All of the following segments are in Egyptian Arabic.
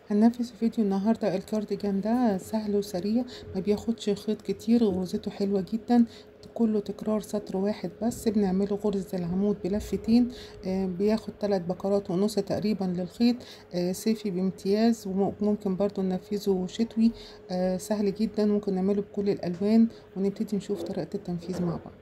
هننفذ في فيديو النهاردة الكارديجان ده سهل وسريع ما بياخدش خيط كتير غرزته حلوة جدا كله تكرار سطر واحد بس بنعمله غرزة العمود بلفتين آه بياخد ثلاث بكرات ونص تقريبا للخيط آه صيفي بامتياز وممكن برضو ننفذه شتوي آه سهل جدا ممكن نعمله بكل الالوان ونبتدي نشوف طريقة التنفيذ مع بعض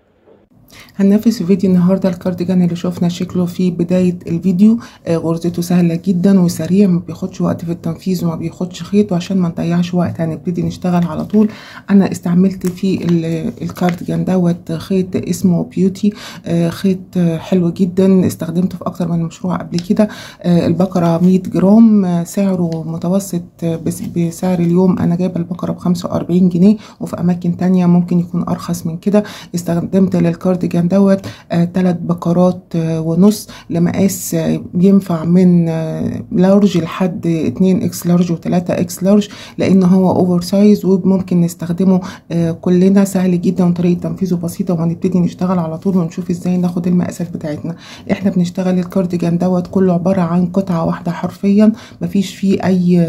هننفذ في فيديو النهارده الكارديجان اللي شفنا شكله في بدايه الفيديو آه غرزته سهله جدا وسريع ما بياخدش وقت في التنفيذ وما بياخدش خيط وعشان ما نضيعش وقت هنبتدي نشتغل على طول انا استعملت في الكارديجان دوت خيط اسمه بيوتي آه خيط حلو جدا استخدمته في اكتر من مشروع قبل كده آه البقره 100 جرام سعره متوسط بس بسعر اليوم انا جايبه البقره ب 45 جنيه وفي اماكن تانية ممكن يكون ارخص من كده استخدمت للكارديجان دوت آه تلات بكرات آه ونص لمقاس آه ينفع من آه لارج لحد اتنين اكس لارج وتلاتة اكس لارج لان هو اوفر سايز وممكن نستخدمه آه كلنا سهل جدا وطريقه تنفيذه بسيطه وهنبتدي نشتغل على طول ونشوف ازاي ناخد المقاسات بتاعتنا احنا بنشتغل الكارديجان دوت كله عباره عن قطعه واحده حرفيا مفيش فيه اي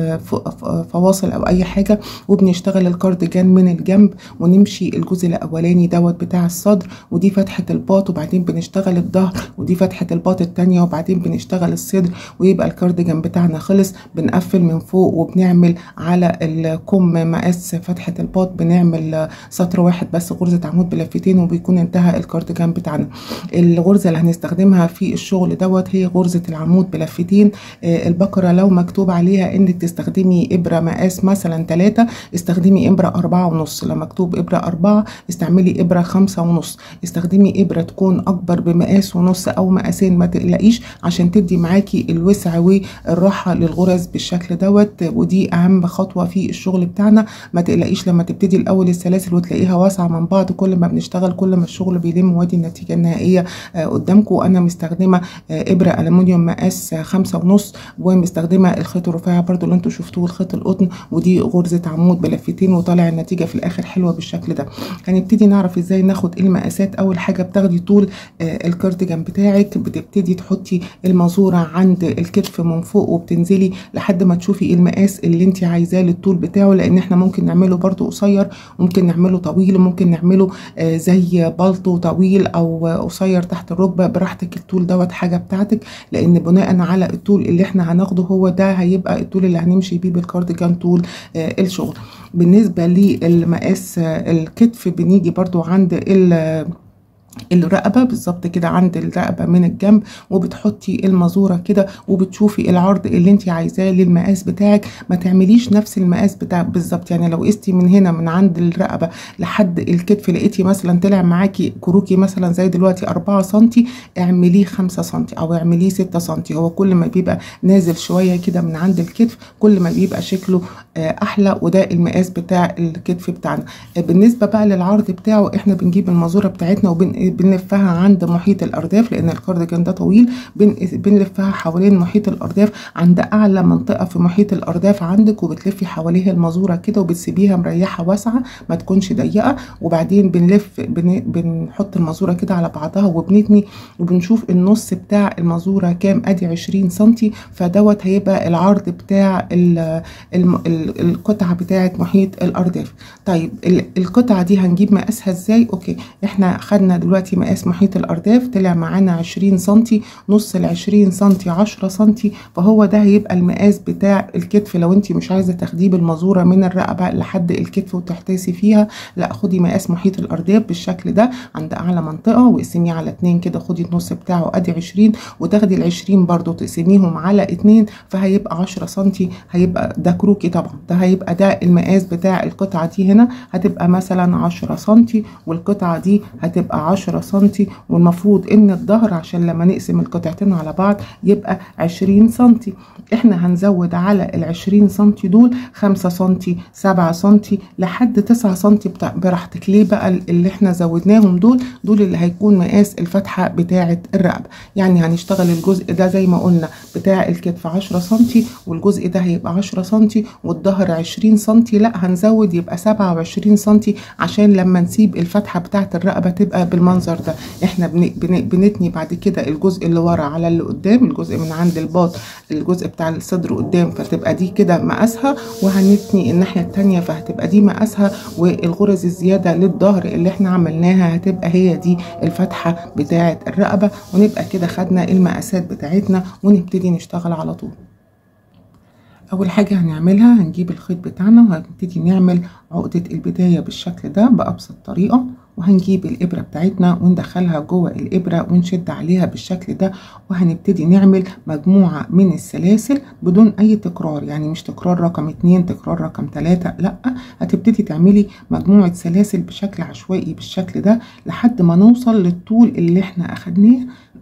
فواصل او اي حاجه وبنشتغل الكارديجان من الجنب ونمشي الجزء الاولاني دوت بتاع الصدر ودي فتحه الباط وبعدين بنشتغل الظهر ودي فتحه الباط التانية وبعدين بنشتغل الصدر ويبقى الكارديجان بتاعنا خلص بنقفل من فوق وبنعمل على الكم مقاس فتحه الباط بنعمل سطر واحد بس غرزه عمود بلفتين وبيكون انتهى الكارديجان بتاعنا الغرزه اللي هنستخدمها في الشغل دوت هي غرزه العمود بلفتين البقره لو مكتوب عليها انك تستخدمي ابره مقاس مثلا ثلاثة استخدمي ابره أربعة ونص لو مكتوب ابره أربعة استعملي ابره خمسة ونص استخدمي ابره تكون اكبر بمقاس ونص او مقاسين ما تقلقيش عشان تدي معاكي الوسع والراحه للغرز بالشكل دوت ودي اهم خطوه في الشغل بتاعنا ما تقلقيش لما تبتدي الاول السلاسل وتلاقيها واسعه من بعض كل ما بنشتغل كل ما الشغل بيلم وادي النتيجه النهائيه قدامكم انا مستخدمه ابره الومنيوم مقاس خمسة ونص ومستخدمه الخيط الرفيع برضو اللي انتوا شفتوه الخيط القطن ودي غرزه عمود بلفتين وطالع النتيجه في الاخر حلوه بالشكل ده هنبتدي نعرف ازاي ناخد المقاسات اول حاجه بتاخدي طول آه الكارديجان بتاعك بتبتدي تحطي المازوره عند الكتف من فوق وبتنزلي لحد ما تشوفي المقاس اللي انت عايزاه للطول بتاعه لان احنا ممكن نعمله برضو قصير ممكن نعمله طويل وممكن نعمله آه زي بلطو طويل او قصير تحت الركبه براحتك الطول دوت حاجه بتاعتك لان بناء على الطول اللي احنا هناخده هو ده هيبقى الطول اللي هنمشي بيه بالكارديجان طول آه الشغل بالنسبه للمقاس الكتف بنيجي برضو عند الرقبه بالظبط كده عند الرقبه من الجنب وبتحطي المازوره كده وبتشوفي العرض اللي انت عايزاه للمقاس بتاعك ما تعمليش نفس المقاس بتاعك بالظبط يعني لو قستي من هنا من عند الرقبه لحد الكتف لقيتي مثلا طلع معاكي كروكي مثلا زي دلوقتي 4 سم اعمليه 5 سم او اعمليه 6 سم هو كل ما بيبقى نازل شويه كده من عند الكتف كل ما بيبقى شكله احلى وده المقاس بتاع الكتف بتاعنا بالنسبه بقى للعرض بتاعه احنا بنجيب المازوره بتاعتنا وبن بنلفها عند محيط الارداف لان الكارديجان ده طويل بن بنلفها حوالين محيط الارداف عند اعلى منطقه في محيط الارداف عندك وبتلفي حواليها المازوره كده وبتسيبيها مريحه واسعه ما تكونش ضيقه وبعدين بنلف بن بنحط المازوره كده على بعضها وبنتني وبنشوف النص بتاع المازوره كام ادي 20 سم فدوت هيبقى العرض بتاع ال ال ال القطعه بتاعه محيط الارداف طيب القطعه دي هنجيب مقاسها ازاي اوكي احنا خدنا دلوقتي دلوقتي مقاس محيط الارداف طلع معانا 20 سم نص ال 20 سم 10 سم فهو ده هيبقى المقاس بتاع الكتف لو انت مش عايزه تاخديه بالمازوره من الرقبه لحد الكتف وتحتاسي فيها لا خدي مقاس محيط الارداف بالشكل ده عند اعلى منطقه واقسميه على اتنين كده خدي النص بتاعه ادي 20 وتاخدي ال 20 برده تقسميهم على اتنين فهيبقى 10 سم هيبقى ده كروكي طبعا ده هيبقى ده المقاس بتاع القطعه دي هنا هتبقى مثلا 10 سم والقطعه دي هتبقى 10 سنتي والمفروض ان الظهر عشان لما نقسم القطعتين على بعض يبقى 20 سنتي احنا هنزود على ال 20 سنتي دول 5 سنتي 7 سنتي لحد 9 سنتي براحتك ليه بقى اللي احنا زودناهم دول دول اللي هيكون مقاس الفتحه بتاعه الرقبه يعني هنشتغل الجزء ده زي ما قلنا بتاع الكتف 10 سنتي والجزء ده هيبقى 10 سنتي الظهر عشرين سنتي لا هنزود يبقى سبعة وعشرين سنتي عشان لما نسيب الفتحة بتاعة الرقبة تبقى بالمنظر ده احنا بن... بن... بنتني بعد كده الجزء اللي ورا على اللي قدام الجزء من عند الباط الجزء بتاع الصدر قدام فتبقى دي كده مقاسها وهنتني الناحية التانية فهتبقى دي مقاسها والغرز الزيادة للظهر اللي احنا عملناها هتبقى هي دي الفتحة بتاعة الرقبة ونبقى كده خدنا المقاسات بتاعتنا ونبتدي نشتغل على طول اول حاجة هنعملها هنجيب الخيط بتاعنا وهنبتدي نعمل عقدة البداية بالشكل ده بأبسط طريقة وهنجيب الإبرة بتاعتنا وندخلها جوه الإبرة ونشد عليها بالشكل ده وهنبتدي نعمل مجموعة من السلاسل بدون أي تكرار يعني مش تكرار رقم اتنين تكرار رقم تلاتة لأ هتبتدي تعملي مجموعة سلاسل بشكل عشوائي بالشكل ده لحد ما نوصل للطول اللي احنا أخدناه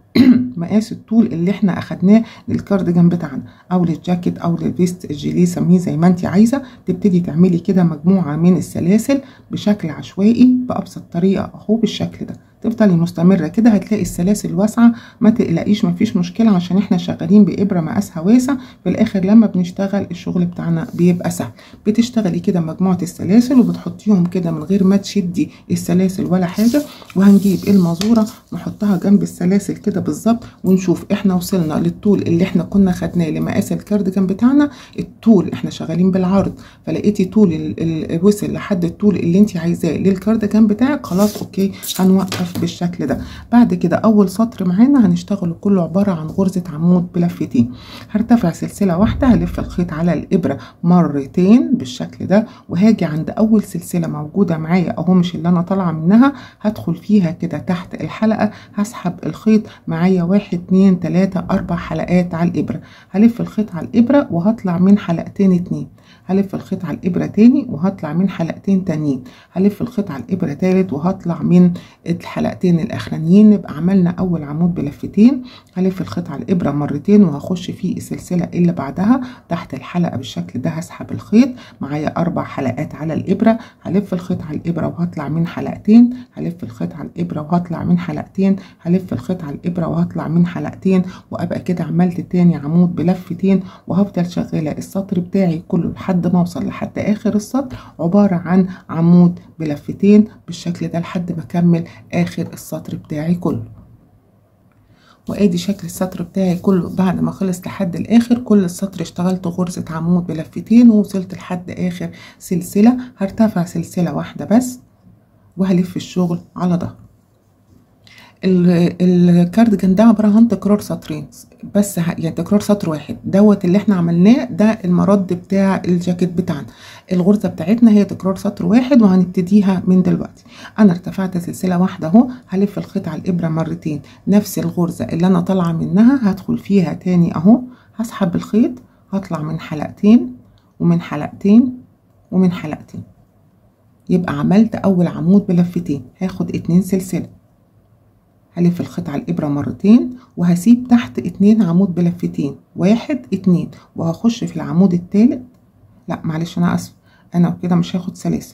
مقاس الطول اللي احنا اخدناه للكارديجان بتاعنا او للجاكيت او للفيست الجيليه سميه زي ما انت عايزه تبتدي تعملي كده مجموعه من السلاسل بشكل عشوائي بابسط طريقه اهو بالشكل ده تفضلي مستمره كده هتلاقي السلاسل واسعه ما تقلقيش مفيش مشكله عشان احنا شغالين بابره مقاسها واسع في الاخر لما بنشتغل الشغل بتاعنا بيبقى سهل بتشتغلي كده مجموعه السلاسل وبتحطيهم كده من غير ما تشدي السلاسل ولا حاجه وهنجيب المازوره نحطها جنب السلاسل كده بالظبط ونشوف احنا وصلنا للطول اللي احنا كنا خدناه لمقاس الكارديجان بتاعنا الطول احنا شغالين بالعرض فلقيتي طول وصل لحد الطول اللي انت عايزاه للكارديجان بتاعك خلاص اوكي هنوقف بالشكل ده بعد كده اول سطر معانا هنشتغل كله عباره عن غرزه عمود بلفتين هرتفع سلسله واحده هلف الخيط على الابره مرتين بالشكل ده وهاجي عند اول سلسله موجوده معايا اهو مش اللي انا طالعه منها هدخل فيها كده تحت الحلقه هسحب الخيط معايا واحد اتنين تلاته اربع حلقات على الابره هلف الخيط على الابره وهطلع من حلقتين اتنين هلف الخيط على الابره تاني وهطلع من حلقتين تانيين هلف الخيط على الابره تالت وهطلع من الحلقتين الاخرانيين نبقى عملنا اول عمود بلفتين هلف الخيط على الابره مرتين وهخش في السلسله اللي بعدها تحت الحلقه بالشكل ده هسحب الخيط معايا اربع حلقات على الابره هلف الخيط على الابره وهطلع من حلقتين هلف الخيط على الابره وهطلع من حلقتين هلف الخيط على الابره وهطلع من حلقتين وابقى كده عملت تاني عمود بلفتين وهفضل شغاله السطر بتاعي كله لحد ما اوصل لحد اخر السطر عباره عن عمود بلفتين بالشكل ده لحد ما اكمل اخر السطر بتاعي كله وادي شكل السطر بتاعي كله بعد ما خلص لحد الاخر كل السطر اشتغلت غرزة عمود بلفتين ووصلت لحد اخر سلسلة هرتفع سلسلة واحدة بس وهلف الشغل على ظهر الكارديجان ده عباره عن تكرار سطرين بس يعني تكرار سطر واحد دوت اللي احنا عملناه ده المرد بتاع الجاكيت بتاعنا الغرزه بتاعتنا هي تكرار سطر واحد وهنبتديها من دلوقتي انا ارتفعت سلسله واحده اهو هلف الخيط على الابره مرتين نفس الغرزه اللي انا طالعه منها هدخل فيها تاني اهو هسحب الخيط هطلع من حلقتين ومن حلقتين ومن حلقتين يبقى عملت اول عمود بلفتين هاخد اتنين سلسله هلف الخيط على الإبرة مرتين وهسيب تحت اتنين عمود بلفتين واحد اتنين وهخش في العمود التالت لا معلش أنا أسف أنا كده مش هاخد سلاسل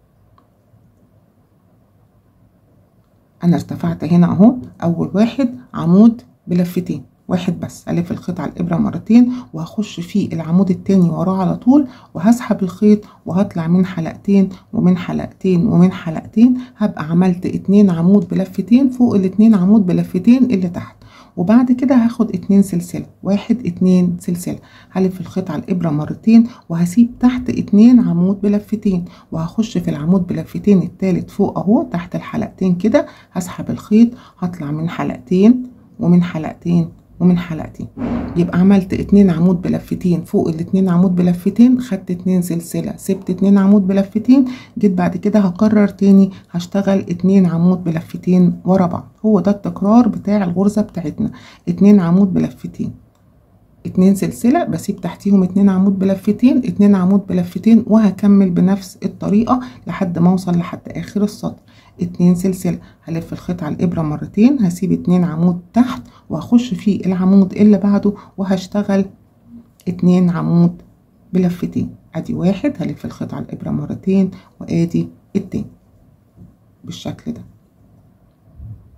أنا ارتفعت هنا أهو أول واحد عمود بلفتين واحد بس ألف الخيط على الإبرة مرتين وهخش في العمود التاني وراه على طول وهسحب الخيط وهطلع من حلقتين ومن حلقتين ومن حلقتين هبقى عملت اتنين عمود بلفتين فوق الاتنين عمود بلفتين اللي تحت وبعد كده هاخد اتنين سلسلة واحد اتنين سلسلة هلف الخيط على الإبرة مرتين وهسيب تحت اتنين عمود بلفتين وهخش في العمود بلفتين التالت فوق اهو تحت الحلقتين كده هسحب الخيط هطلع من حلقتين ومن حلقتين ومن حلقتين يبقى عملت اتنين عمود بلفتين فوق الاتنين عمود بلفتين خدت اتنين سلسلة سبت اتنين عمود بلفتين جيت بعد كده هكرر تاني هشتغل اتنين عمود بلفتين ورا بعض هو ده التكرار بتاع الغرزة بتاعتنا اتنين عمود بلفتين اتنين سلسلة بسيب تحتيهم اتنين عمود بلفتين اتنين عمود بلفتين وهكمل بنفس الطريقة لحد ما اوصل لحد اخر السطر اتنين سلسلة هلف الخيط على الإبرة مرتين هسيب اتنين عمود تحت وهخش في العمود اللي بعده وهشتغل اتنين عمود بلفتين ادي واحد هلف الخيط على الإبرة مرتين وادي التاني بالشكل ده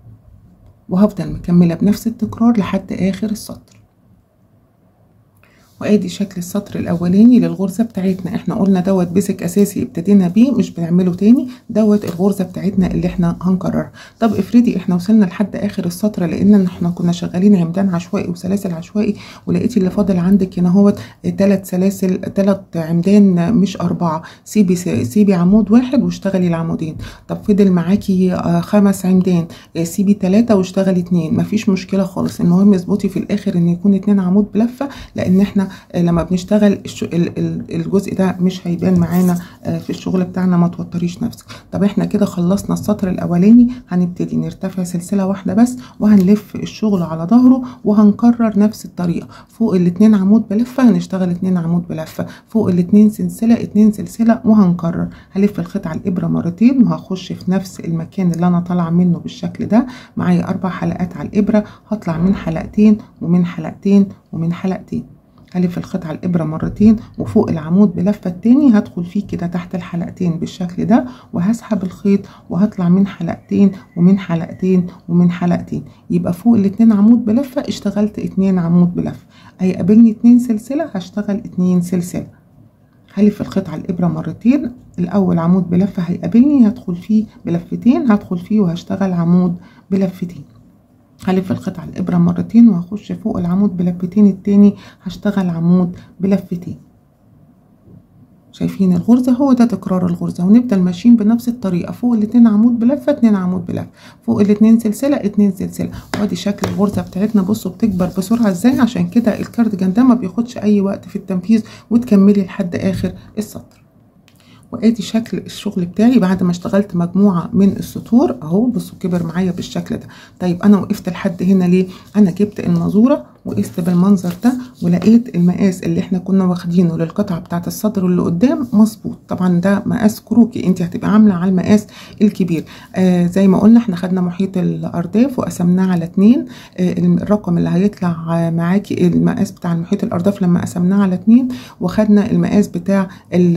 وهفضل مكملة بنفس التكرار لحد آخر السطر وادي شكل السطر الاولاني للغرزه بتاعتنا احنا قلنا دوت بيسك اساسي ابتدينا بيه مش بنعمله تاني دوت الغرزه بتاعتنا اللي احنا هنكررها طب افرضي احنا وصلنا لحد اخر السطر لان احنا كنا شغالين عمدان عشوائي وسلاسل عشوائي ولقيتي اللي فاضل عندك هنا هوت ثلاث سلاسل ثلاث عمدان مش اربعه سيبي سيبي عمود واحد واشتغلي العمودين طب فضل معاكي خمس عمدان سيبي ثلاثه واشتغلي اتنين مفيش مشكله خالص المهم اظبطي في الاخر ان يكون اتنين عمود بلفه لان احنا لما بنشتغل الجزء ده مش هيبان معانا في الشغل بتاعنا ما توتريش نفسك طب احنا كده خلصنا السطر الاولاني هنبتدي نرتفع سلسله واحده بس وهنلف الشغل على ظهره وهنكرر نفس الطريقه فوق الاتنين عمود بلفه هنشتغل اتنين عمود بلفه فوق الاتنين سلسله اتنين سلسله وهنكرر هلف الخيط على الابره مرتين وهخش في نفس المكان اللي انا طالعه منه بالشكل ده معايا اربع حلقات على الابره هطلع من حلقتين ومن حلقتين ومن حلقتين هلف الخيط على الابره مرتين وفوق العمود بلفه التاني هدخل فيه كده تحت الحلقتين بالشكل ده وهسحب الخيط وهطلع من حلقتين ومن حلقتين ومن حلقتين يبقى فوق الاتنين عمود بلفه اشتغلت اتنين عمود بلفه هيقابلني اتنين سلسله هشتغل اتنين سلسله هلف الخيط على الابره مرتين الاول عمود بلفه هيقابلني هدخل فيه بلفتين هدخل فيه وهشتغل عمود بلفتين هلف الخيط على الابره مرتين وهخش فوق العمود بلفتين التاني هشتغل عمود بلفتين شايفين الغرزة هو ده تكرار الغرزة ونفضل ماشيين بنفس الطريقة فوق الاتنين عمود بلفة اتنين عمود بلفة فوق الاتنين سلسلة اتنين سلسلة وادي شكل الغرزة بتاعتنا بصوا بتكبر بسرعة ازاي عشان كده الكارديجان ده ما بياخدش اي وقت في التنفيذ وتكملي لحد اخر السطر وادي شكل الشغل بتاعي بعد ما اشتغلت مجموعه من السطور اهو بصوا كبر معايا بالشكل ده طيب انا وقفت لحد هنا ليه انا جبت المازوره وقفت بالمنظر ده ولقيت المقاس اللي احنا كنا واخدينه للقطعه بتاعه الصدر اللي قدام مظبوط طبعا ده مقاس كروكي انت هتبقى عامله على المقاس الكبير آه زي ما قلنا احنا خدنا محيط الارداف وقسمناه على اتنين آه الرقم اللي هيطلع معاكي المقاس بتاع المحيط الارداف لما قسمناه على اتنين وخدنا المقاس بتاع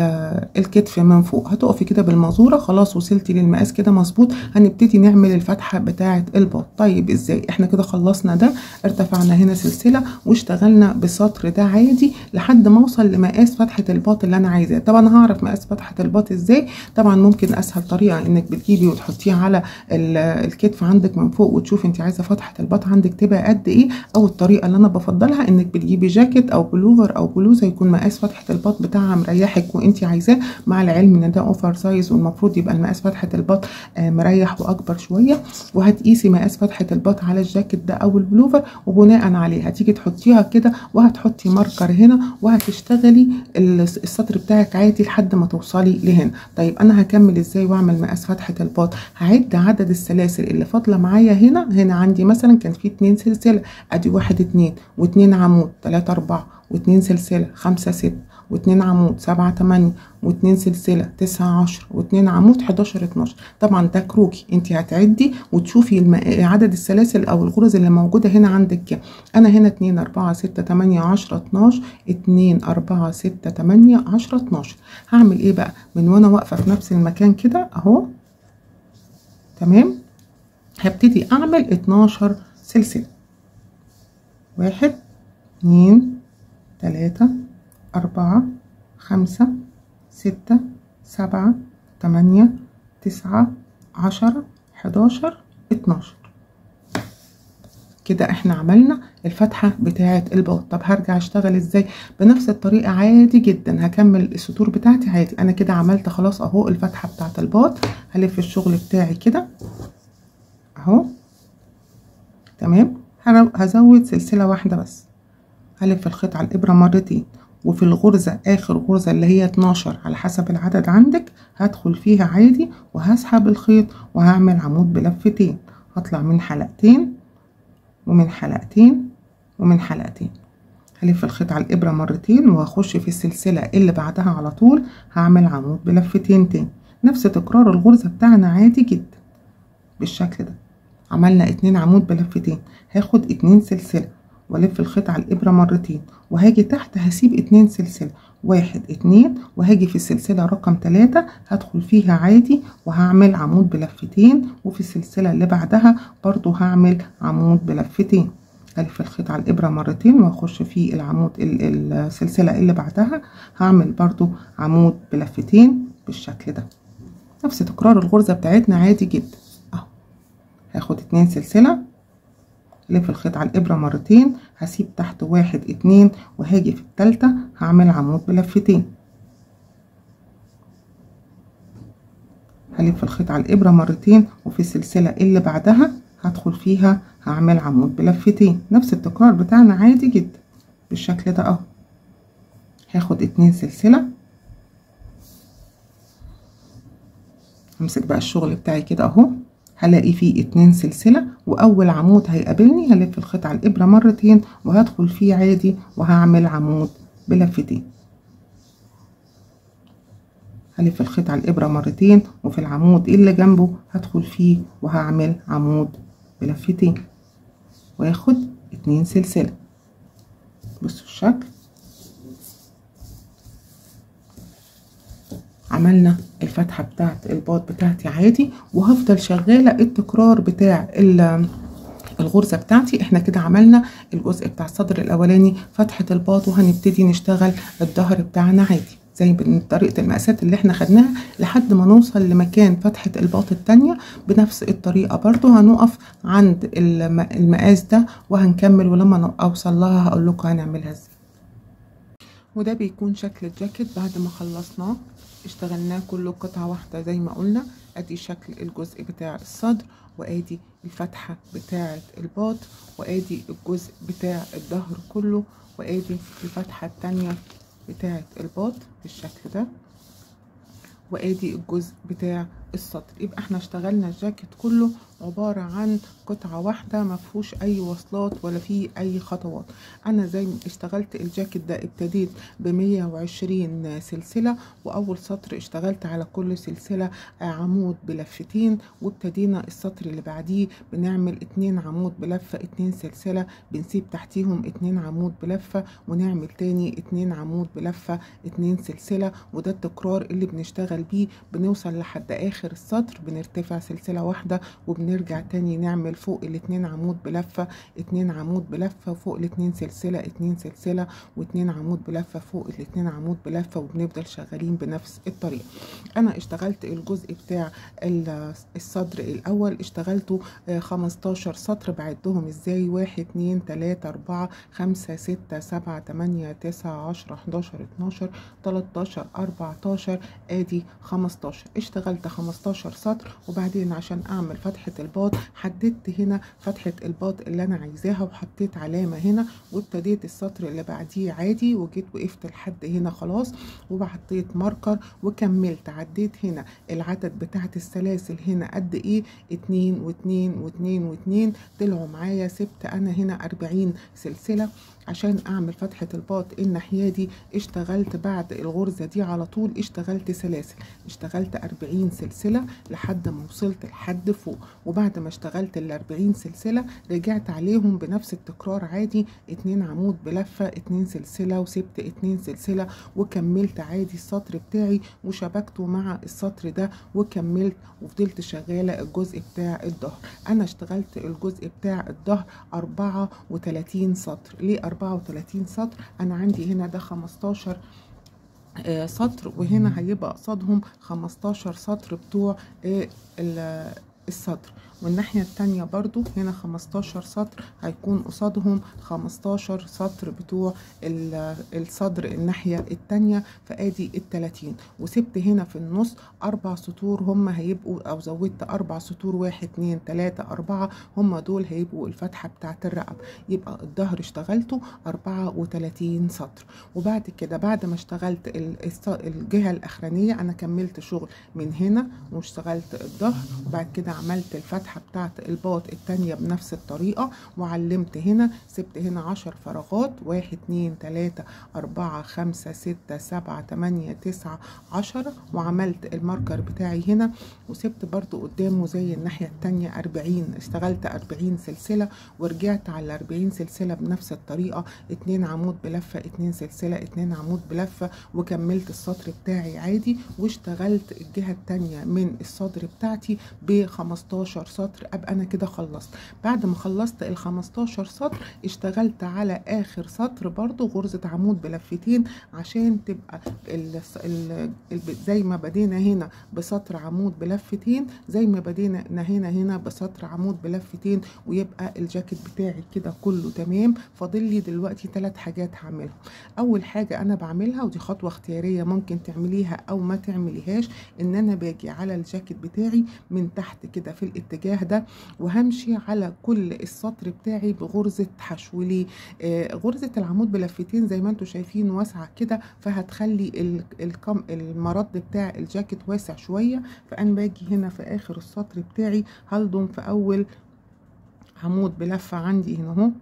الكتف من فوق هتقفي كده بالمازوره خلاص وصلتي للمقاس كده مظبوط هنبتدي نعمل الفتحه بتاعه الباط طيب ازاي احنا كده خلصنا ده ارتفعنا هنا سلسله واشتغلنا بالسطر ده عادي لحد ما اوصل لمقاس فتحه الباط اللي انا عايزاه طبعا هعرف مقاس فتحه الباط ازاي طبعا ممكن اسهل طريقه انك بتجيبي وتحطيه على الكتف عندك من فوق وتشوفي انت عايزه فتحه الباط عندك تبقى قد ايه او الطريقه اللي انا بفضلها انك بتجيبي جاكيت او بلوفر او بلوزه يكون مقاس فتحه الباط بتاعها مريحك وانت عايزاه مع العلم ان ده اوفر سايز والمفروض يبقى المقاس فتحه الباط مريح واكبر شويه وهتقيسي مقاس فتحه الباط على الجاكيت ده او البلوفر وبناء عليه هتيجي تحطيها كده وهتحطي ماركر هنا وهتشتغلي السطر بتاعك عادي لحد ما توصلي لهنا طيب انا هكمل ازاي واعمل مقاس فتحه الباط هعد عدد السلاسل اللي فاضله معايا هنا هنا عندي مثلا كان في اتنين سلسله ادي واحد اتنين واتنين عمود تلاته اربعه واتنين سلسله خمسه سته واتنين عمود سبعة تمانية واتنين سلسلة تسعة عشر واتنين عمود حداشر اتناشر طبعا ده كروكي انت هتعدي وتشوفي الم... عدد السلاسل او الغرز اللي موجودة هنا عندك كام انا هنا اتنين اربعة ستة تمانية عشرة اتناشر اتنين اربعة ستة تمانية عشرة اتناشر هعمل ايه بقى من وانا واقفة في نفس المكان كده اهو تمام هبتدي اعمل اتناشر سلسلة واحد اتنين تلاتة أربعة خمسة ستة سبعة تمانية تسعة عشرة حداشر اتناشر كده احنا عملنا الفتحة بتاعة الباط طب هرجع اشتغل ازاي بنفس الطريقة عادي جدا هكمل السطور بتاعتي عادي انا كده عملت خلاص اهو الفتحة بتاعة الباط هلف الشغل بتاعي كده اهو تمام هزود سلسلة واحدة بس هلف الخيط على الابرة مرتين وفي الغرزة آخر غرزة اللي هي 12 على حسب العدد عندك هدخل فيها عادي وهسحب الخيط وهعمل عمود بلفتين هطلع من حلقتين ومن حلقتين ومن حلقتين هلف الخيط على الإبرة مرتين وهخش في السلسلة اللي بعدها على طول هعمل عمود بلفتين تاني نفس تكرار الغرزة بتاعنا عادي جدا بالشكل ده عملنا اتنين عمود بلفتين هاخد اتنين سلسلة والف الخيط على الابرة مرتين وهاجي تحت هسيب اتنين سلسلة واحد اتنين وهاجي في السلسلة رقم تلاتة هدخل فيها عادي وهعمل عمود بلفتين وفي السلسلة اللي بعدها برضو هعمل عمود بلفتين الف الخيط على الابره مرتين واخش في العمود السلسله اللي بعدها هعمل برضو عمود بلفتين بالشكل ده نفس تكرار الغرزه بتاعتنا عادي جدا اهو هاخد اتنين سلسله الف الخيط على الابره مرتين هسيب تحت واحد اتنين وهاجي في التالتة هعمل عمود بلفتين هلف الخيط على الابره مرتين وفي السلسله اللي بعدها هدخل فيها هعمل عمود بلفتين نفس التكرار بتاعنا عادي جدا بالشكل ده اهو هاخد اتنين سلسله همسك بقى الشغل بتاعي كده اهو هلاقي فيه اتنين سلسلة واول عمود هيقابلني هلف الخيط على الابرة مرتين وهدخل فيه عادي وهعمل عمود بلفتين هلف الخيط على الابرة مرتين وفي العمود اللي جنبه هدخل فيه وهعمل عمود بلفتين واخد اتنين سلسلة بصوا الشكل عملنا الفتحة بتاعت الباط بتاعتي عادي وهفضل شغالة التكرار بتاع الغرزة بتاعتي احنا كده عملنا الجزء بتاع الصدر الاولاني فتحة الباط وهنبتدي نشتغل الظهر بتاعنا عادي زي طريقة المقاسات اللي احنا خدناها لحد ما نوصل لمكان فتحة الباط التانية بنفس الطريقة برضو هنقف عند المقاس ده وهنكمل ولما اوصل لها هقول لكم هنعملها ازاي وده بيكون شكل الجاكيت بعد ما خلصناه اشتغلناه كله قطعة واحدة زي ما قلنا ادي شكل الجزء بتاع الصدر وادي الفتحة بتاعة الباط وادي الجزء بتاع الظهر كله وادي الفتحة التانية بتاعة الباط بالشكل ده وادي الجزء بتاع السطر يبقى احنا اشتغلنا الجاكيت كله عبارة عن قطعة واحدة مفهوش اي وصلات ولا فيه اي خطوات انا زي ما اشتغلت الجاكيت ده ابتديت بمية وعشرين سلسلة واول سطر اشتغلت على كل سلسلة عمود بلفتين وابتدينا السطر اللي بعديه بنعمل اتنين عمود بلفة اتنين سلسلة بنسيب تحتيهم اتنين عمود بلفة ونعمل تاني اتنين عمود بلفة اتنين سلسلة وده التكرار اللي بنشتغل بيه بنوصل لحد اخر السطر بنرتفع سلسلة واحدة وبنرجع تاني نعمل فوق الاتنين عمود بلفة اتنين عمود بلفة فوق الاتنين سلسلة اتنين سلسلة واتنين عمود بلفة فوق الاتنين عمود بلفة وبنفضل شغالين بنفس الطريقة انا اشتغلت الجزء بتاع الصدر الاول اشتغلته خمستاشر سطر بعدهم ازاي واحد اتنين تلاتة اربعة خمسة ستة سبعة تمانية تسعة عشرة حداشر اتناشر تلاتاشر اربعتاشر ادي خمستاشر اشتغلت خمستاشر سطر وبعدين عشان اعمل فتحة الباط حددت هنا فتحة الباط اللي انا عايزاها وحطيت علامة هنا وابتديت السطر اللي بعديه عادي وجيت وقفت لحد هنا خلاص وحطيت ماركر وكملت عديت هنا العدد بتاعت السلاسل هنا قد ايه اتنين واتنين واتنين واتنين طلعوا معايا سبت انا هنا اربعين سلسلة عشان اعمل فتحة الباط الناحية دي اشتغلت بعد الغرزة دي على طول اشتغلت سلاسل اشتغلت اربعين سلسلة لحد ما وصلت لحد فوق وبعد ما اشتغلت الاربعين سلسلة رجعت عليهم بنفس التكرار عادي اتنين عمود بلفة اتنين سلسلة وسبت اتنين سلسلة وكملت عادي السطر بتاعي وشبكته مع السطر ده وكملت وفضلت شغالة الجزء بتاع الظهر انا اشتغلت الجزء بتاع الظهر اربعة وتلاتين سطر ليه اربعة وتلاتين سطر انا عندي هنا ده خمستاشر آه سطر وهنا هيبقى قصادهم خمستاشر سطر بتوع آه السطر والناحية التانية برضو هنا خمستاشر سطر هيكون قصادهم خمستاشر سطر بتوع الصدر الناحية التانية فادي التلاتين وسبت هنا في النص اربع سطور هم هيبقوا او زودت اربع سطور واحد اتنين تلاتة اربعة هم دول هيبقوا الفتحة بتاعت الرقب يبقى الظهر اشتغلته اربعة وتلاتين سطر وبعد كده بعد ما اشتغلت الجهة الاخرانية انا كملت شغل من هنا واشتغلت الظهر وبعد كده عملت الفتحة الفتحة بتاعت الباط التانية بنفس الطريقة وعلمت هنا سبت هنا عشر فراغات واحد اتنين تلاتة اربعة خمسة ستة سبعة تمانية تسعة عشرة وعملت الماركر بتاعي هنا وسبت برضو قدامه زي الناحية التانية اربعين اشتغلت اربعين سلسلة ورجعت على اربعين سلسلة بنفس الطريقة اتنين عمود بلفة اتنين سلسلة اتنين عمود بلفة وكملت السطر بتاعي عادي واشتغلت الجهة التانية من الصدر بتاعتي ب 15 سطر ابقى انا كده خلصت بعد ما خلصت ال 15 سطر اشتغلت على اخر سطر برضو غرزة عمود بلفتين عشان تبقى ال ال ال زي ما بدينا هنا بسطر عمود بلفتين زي ما بدينا هنا هنا بسطر عمود بلفتين ويبقى الجاكيت بتاعي كده كله تمام فاضل لي دلوقتي ثلاث حاجات هعملهم اول حاجة انا بعملها ودي خطوة اختيارية ممكن تعمليها او ما تعمليهاش ان انا باجي على الجاكيت بتاعي من تحت كده في الاتجاه ده وهمشي على كل السطر بتاعي بغرزة حشو ليه آه غرزة العمود بلفتين زي ما انتم شايفين واسعة كده فهتخلي الكم المرد بتاع الجاكيت واسع شوية فانا باجي هنا في اخر السطر بتاعي هلضم في اول عمود بلفة عندي هنا اهو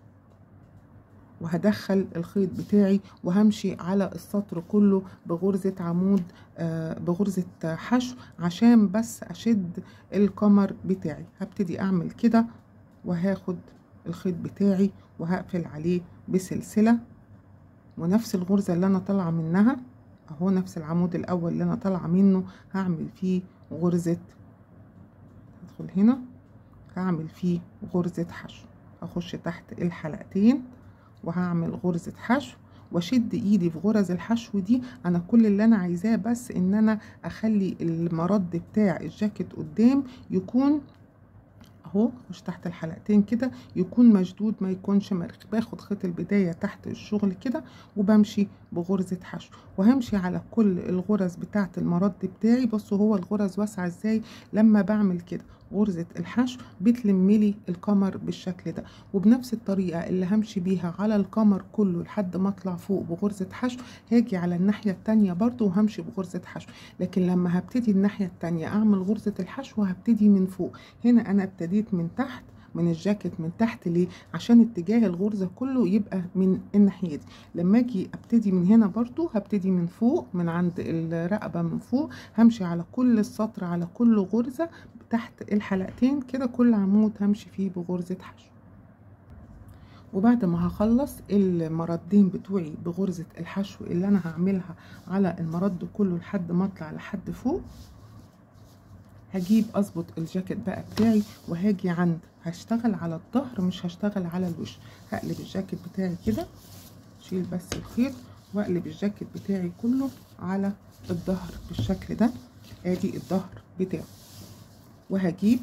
وهدخل الخيط بتاعي وهمشي على السطر كله بغرزة عمود آه بغرزة حشو عشان بس اشد القمر بتاعي هبتدي اعمل كده وهاخد الخيط بتاعي وهقفل عليه بسلسلة ونفس الغرزة اللي انا طالعة منها اهو نفس العمود الاول اللي انا طالعة منه هعمل فيه غرزة هدخل هنا هعمل فيه غرزة حشو هخش تحت الحلقتين وهعمل غرزة حشو واشد ايدي في غرز الحشو دي انا كل اللي انا عايزاه بس ان انا اخلي المرد بتاع الجاكيت قدام يكون اهو مش تحت الحلقتين كده يكون مشدود ما يكونش مرخ باخد خيط البدايه تحت الشغل كده وبمشي بغرزه حشو وهمشي على كل الغرز بتاعه المرد بتاعي بصوا هو الغرز واسعه ازاي لما بعمل كده غرزة الحشو بتلملي القمر بالشكل ده وبنفس الطريقة اللي همشي بيها على القمر كله لحد ما اطلع فوق بغرزة حشو هاجي على الناحية التانية برضو وهمشي بغرزة حشو لكن لما هبتدي الناحية التانية اعمل غرزة الحشو هبتدي من فوق هنا انا ابتديت من تحت من الجاكيت من تحت ليه عشان اتجاه الغرزة كله يبقى من الناحية دي لما اجي ابتدي من هنا برضو هبتدي من فوق من عند الرقبة من فوق همشي على كل السطر على كل غرزة تحت الحلقتين كده كل عمود همشي فيه بغرزة حشو وبعد ما هخلص المردين بتوعي بغرزة الحشو اللي انا هعملها على المرد كله لحد ما اطلع لحد فوق هجيب اظبط الجاكيت بقى بتاعي وهاجي عند هشتغل على الظهر مش هشتغل على الوش هقلب الجاكيت بتاعي كده شيل بس الخيط واقلب الجاكيت بتاعي كله على الظهر بالشكل ده ادي الظهر بتاعه وهجيب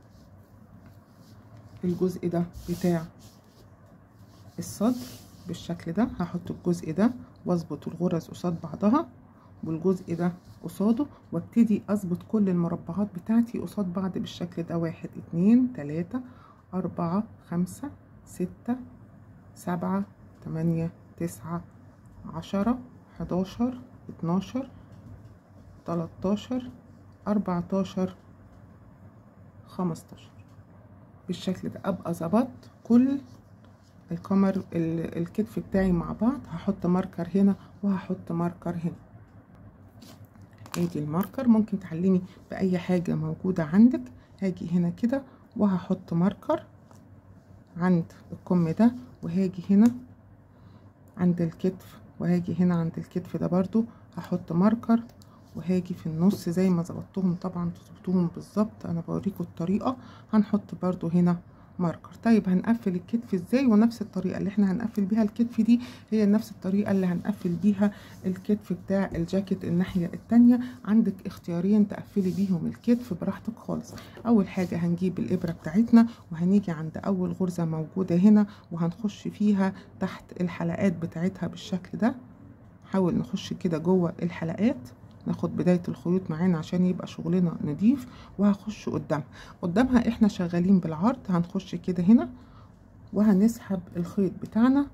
الجزء ده بتاع الصدر بالشكل ده هحط الجزء ده واظبط الغرز قصاد بعضها والجزء ده قصاده وابتدي اظبط كل المربعات بتاعتي قصاد بعض بالشكل ده واحد اتنين تلاتة اربعة خمسة ستة سبعة تمانية تسعة عشرة حداشر اتناشر تلاتاشر اربعتاشر خمستاشر بالشكل ده ابقى ظبطت كل القمر الكتف بتاعي مع بعض هحط ماركر هنا وهحط ماركر هنا ادي الماركر ممكن تعلمي باي حاجه موجوده عندك هاجي هنا كده وهحط ماركر عند الكم ده وهاجي هنا عند الكتف وهاجي هنا عند الكتف ده برضو هحط ماركر وهاجي في النص زي ما ظبطتهم طبعا تظبطوهم بالظبط انا بوريكم الطريقه هنحط برضو هنا ماركر طيب هنقفل الكتف ازاي ونفس الطريقه اللي احنا هنقفل بيها الكتف دي هي نفس الطريقه اللي هنقفل بيها الكتف بتاع الجاكيت الناحيه التانية عندك اختيارين تقفلي بيهم الكتف براحتك خالص اول حاجه هنجيب الابره بتاعتنا وهنيجي عند اول غرزه موجوده هنا وهنخش فيها تحت الحلقات بتاعتها بالشكل ده نحاول نخش كده جوه الحلقات ناخد بداية الخيوط معانا عشان يبقى شغلنا نضيف وهخش قدامها قدامها احنا شغالين بالعرض هنخش كده هنا وهنسحب الخيط بتاعنا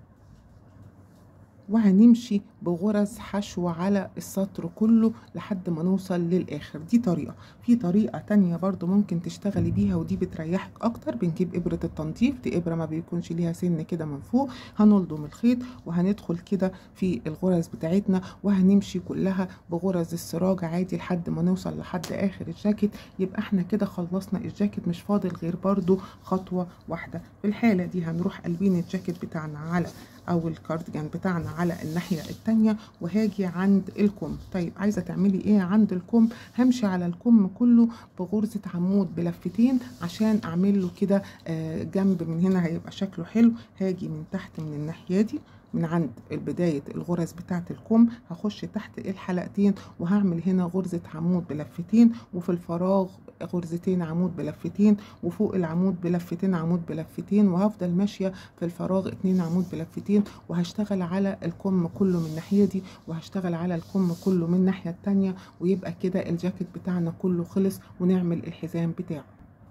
وهنمشي بغرز حشو على السطر كله لحد ما نوصل للاخر دي طريقة في طريقة تانية برضو ممكن تشتغلي بيها ودي بتريحك اكتر بنجيب ابرة التنظيف دي ابرة ما بيكونش ليها سن كده من فوق هنلضم الخيط وهندخل كده في الغرز بتاعتنا وهنمشي كلها بغرز السراج عادي لحد ما نوصل لحد اخر الجاكيت يبقى احنا كده خلصنا الجاكيت مش فاضل غير برضو خطوة واحدة في الحالة دي هنروح قلبين الجاكيت بتاعنا على او الكارديجان بتاعنا على الناحيه التانية وهاجي عند الكم طيب عايزه تعملي ايه عند الكم همشي على الكم كله بغرزه عمود بلفتين عشان اعمل له كده آه، جنب من هنا هيبقى شكله حلو هاجي من تحت من الناحيه دي من عند بداية الغرز بتاعة الكم هخش تحت الحلقتين وهعمل هنا غرزة عمود بلفتين وفي الفراغ غرزتين عمود بلفتين وفوق العمود بلفتين عمود بلفتين وهفضل ماشية في الفراغ اتنين عمود بلفتين وهشتغل على الكم كله من الناحية دي وهشتغل على الكم كله من الناحية التانية ويبقى كده الجاكيت بتاعنا كله خلص ونعمل الحزام بتاعه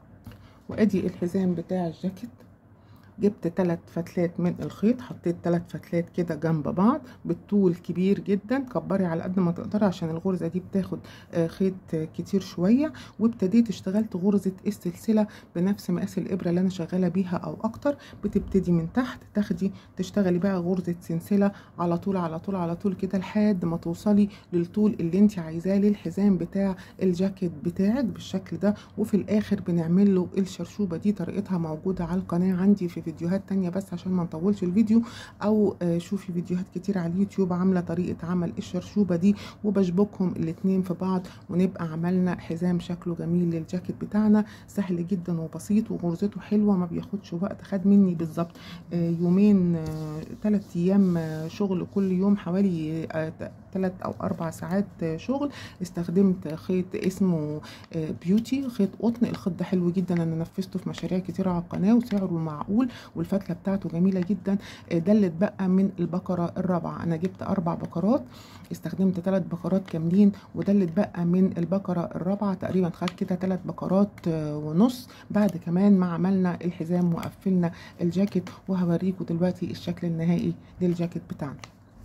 وادي الحزام بتاع الجاكيت جبت ثلاث فتلات من الخيط حطيت ثلاث فتلات كده جنب بعض بالطول كبير جدا كبري على قد ما تقدري عشان الغرزه دي بتاخد آه، خيط آه، كتير شويه وابتديت اشتغلت غرزه السلسله بنفس مقاس الابره اللي انا شغاله بيها او اكتر بتبتدي من تحت تاخدي تشتغلي بقى غرزه سلسله على طول على طول على طول كده لحد ما توصلي للطول اللي انت عايزاه للحزام بتاع الجاكيت بتاعك بالشكل ده وفي الاخر بنعمل له الشرشوبه دي طريقتها موجوده على القناه عندي في فيديوهات تانية بس عشان ما نطولش الفيديو او آه، شوفي فيديوهات كتير على اليوتيوب عامله طريقه عمل الشرشوبه دي وبشبكهم الاتنين في بعض ونبقى عملنا حزام شكله جميل للجاكيت بتاعنا سهل جدا وبسيط وغرزته حلوه ما بياخدش وقت خد مني بالظبط آه، يومين ثلاث ايام آه، شغل كل يوم حوالي ثلاث او اربع ساعات آه، شغل استخدمت خيط اسمه آه، بيوتي خيط قطن الخيط ده حلو جدا انا نفذته في مشاريع كتيره على القناه وسعره معقول والفتله بتاعته جميله جدا آه، ده اللي اتبقى من البقره الرابعه انا جبت اربع بقرات استخدمت ثلاث بقرات كاملين وده اللي اتبقى من البقره الرابعه تقريبا خد كده ثلاث بقرات آه، ونص بعد كمان ما عملنا الحزام وقفلنا الجاكيت وهوريكم دلوقتي الشكل النهائي للجاكيت بتاعنا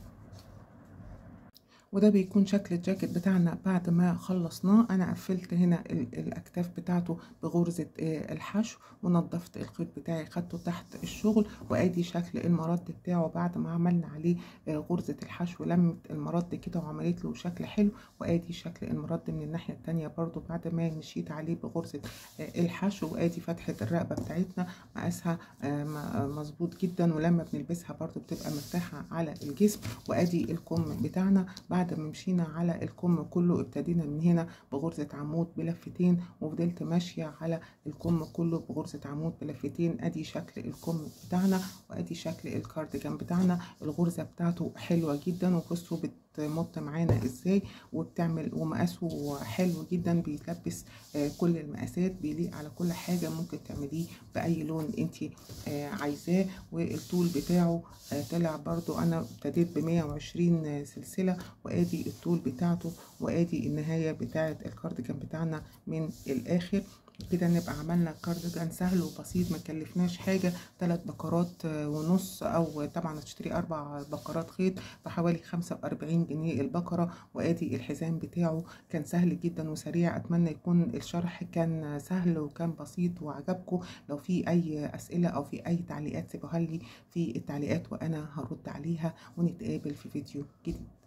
وده بيكون شكل الجاكيت بتاعنا بعد ما خلصناه انا قفلت هنا ال- الاكتاف بتاعته بغرزة آه، الحشو ونضفت الخيط بتاعي خدته تحت الشغل وادي شكل المرد بتاعه بعد ما عملنا عليه آه، غرزة الحشو لمت المرد كده وعملت له شكل حلو وادي شكل المرد من الناحية التانية برضو بعد ما مشيت عليه بغرزة آه، الحشو وادي فتحة الرقبة بتاعتنا مقاسها آه، م- مظبوط جدا ولما بنلبسها برضو بتبقى مرتاحة على الجسم وادي الكم بتاعنا بعد ما مشينا على الكم كله ابتدينا من هنا بغرزة عمود بلفتين وفضلت ماشية على الكم كله بغرزة عمود بلفتين ادي شكل الكم بتاعنا وادي شكل الكارديجان بتاعنا الغرزة بتاعته حلوة جدا وبصوا بتمط معانا ازاي وبتعمل ومقاسه حلو جدا بيلبس آه، كل المقاسات بيليق على كل حاجة ممكن تعمليه بأي لون انت عايزاه والطول بتاعه آه، طلع برضو انا ابتديت ب 120 سلسلة وادي الطول بتاعته وادي النهاية بتاعة الكارديجان بتاعنا من الاخر كده نبقى عملنا كارديجان سهل وبسيط ما كلفناش حاجة ثلاث بكرات آه، ونص او طبعا هتشتري اربع بكرات خيط بحوالي 45 جنيه البكرة وادي الحزام بتاعه كان سهل جدا وسريع اتمنى يكون الشرح كان سهل وكان بسيط وعجبكم لو في اي اسئلة او في اي تعليقات سيبوها لي في التعليقات وانا هرد عليها ونتقابل في فيديو جديد